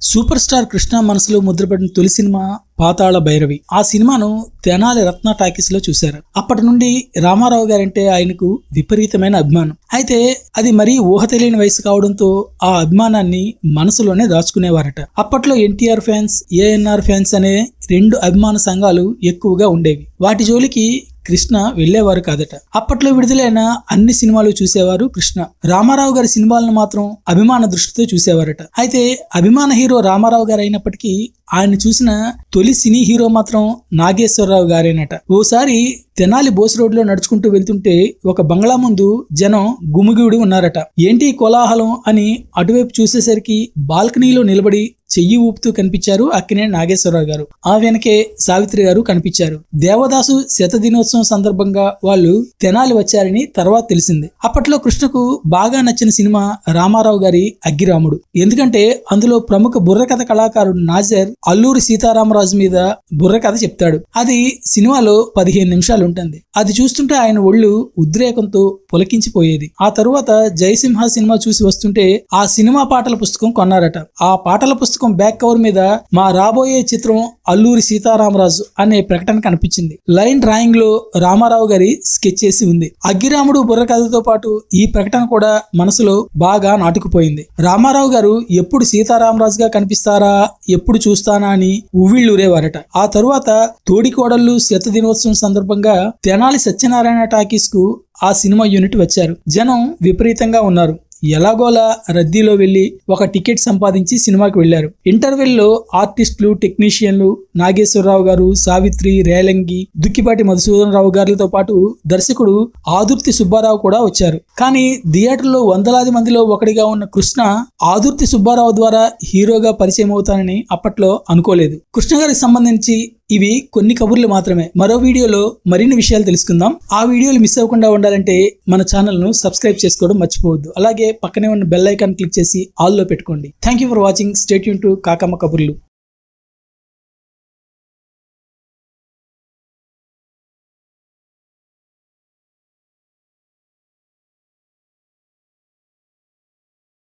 super star Krishna మనసులో ముద్రపడిన తొలి cinema పాతాళ భైరవి ఆ సినిమాను తెనాలి రత్న టాకీస్ లో చూశారు అప్పటి నుండి రామారావు గారంటే ఆయనకు విపరీతమైన అభిమానం అయితే అది మరీ ఊహ తెలియని వయసు కావడంతో ఆ అభిమానాన్ని మనసులోనే దాచుకునేవారట అప్పట్లో ఎన్టీఆర్ ఫ్యాన్స్ ఏఎన్ఆర్ ఫ్యాన్స్ అనే రెండు అభిమాన సంఘాలు ఎక్కువగా ఉండేవి వాటి జోలికి కృష్ణ వెళ్లేవారు కాదట అప్పట్లో విడుదలైన అన్ని సినిమాలు చూసేవారు కృష్ణ రామారావు గారి సినిమాలను మాత్రం అభిమాన దృష్టితో చూసేవారట అయితే అభిమాన హీరో రామారావు గారు అయినప్పటికీ ఆయన చూసిన తొలి సినీ హీరో మాత్రం నాగేశ్వరరావు గారేనట ఓసారి తెనాలి బోస్ రోడ్ లో నడుచుకుంటూ వెళ్తుంటే ఒక బంగ్లా ముందు జనం గుమిగూడి ఉన్నారట ఏంటి ఈ కోలాహలం అని అటువైపు చూసేసరికి బాల్కనీలో నిలబడి చెయ్యి ఊపుతూ కనిపించారు అక్కినే నాగేశ్వరరావు గారు ఆ వెనకే సావిత్రి గారు కనిపించారు దేవదాసు శత దినోత్సవం సందర్భంగా వాళ్ళు తెనాలి వచ్చారని తర్వాత తెలిసింది అప్పట్లో కృష్ణకు బాగా నచ్చిన సినిమా రామారావు గారి అగ్గిరాముడు ఎందుకంటే అందులో ప్రముఖ బుర్రకథ కళాకారుడు నాజర్ అల్లూరి సీతారామరాజు మీద బుర్రకథ చెప్తాడు అది సినిమాలో పదిహేను నిమిషాలు ఉంటుంది అది చూస్తుంటే ఆయన ఒళ్ళు ఉద్రేకంతో పులకించిపోయేది ఆ తరువాత జయసింహ సినిమా చూసి వస్తుంటే ఆ సినిమా పాటల పుస్తకం కొన్నారట ఆ పాటల పుస్తకం బ్యాక్ కవర్ మీద మా రాబోయే చిత్రం అల్లూరి సీతారామరాజు అనే ప్రకటన కనిపించింది లైన్ డ్రాయింగ్ లో రామారావు గారి స్కెచ్ చేసి ఉంది అగ్గిరాముడు బుర్ర కథతో పాటు ఈ ప్రకటన కూడా మనసులో బాగా నాటుకుపోయింది రామారావు గారు ఎప్పుడు సీతారామరాజుగా కనిపిస్తారా ఎప్పుడు చూస్తానా అని ఉవ్విళ్ళూరేవారట ఆ తరువాత తోడికోడళ్ళు శత దినోత్సవం సందర్భంగా తెనాలి సత్యనారాయణ టాకీస్ కు ఆ సినిమా యూనిట్ వచ్చారు జనం విపరీతంగా ఉన్నారు ఎలాగోలా రద్దీలో వెళ్లి ఒక టికెట్ సంపాదించి సినిమాకి వెళ్లారు ఇంటర్వెల్ లో ఆర్టిస్టులు టెక్నీషియన్లు నాగేశ్వరరావు గారు సావిత్రి రేలంగి దుక్కిపాటి మధుసూదన్ రావు గారితో పాటు దర్శకుడు ఆదుర్తి సుబ్బారావు కూడా వచ్చారు కానీ థియేటర్లో వందలాది మందిలో ఒకటిగా ఉన్న కృష్ణ ఆదుర్తి సుబ్బారావు ద్వారా హీరోగా పరిచయం అవుతానని అప్పట్లో అనుకోలేదు కృష్ణ గారికి సంబంధించి ఇవి కొన్ని కబుర్లు మాత్రమే మరో వీడియోలో మరిన్ని విషయాలు తెలుసుకుందాం ఆ వీడియోలు మిస్ అవ్వకుండా ఉండాలంటే మన ఛానల్ ను సబ్స్క్రైబ్ చేసుకోవడం మర్చిపోవద్దు అలాగే పక్కనే ఉన్న బెల్ ఐకాన్ క్లిక్ చేసి ఆల్ లో పెట్టుకోండి thank you for watching stay tuned కాకమ్మ కబుర్లు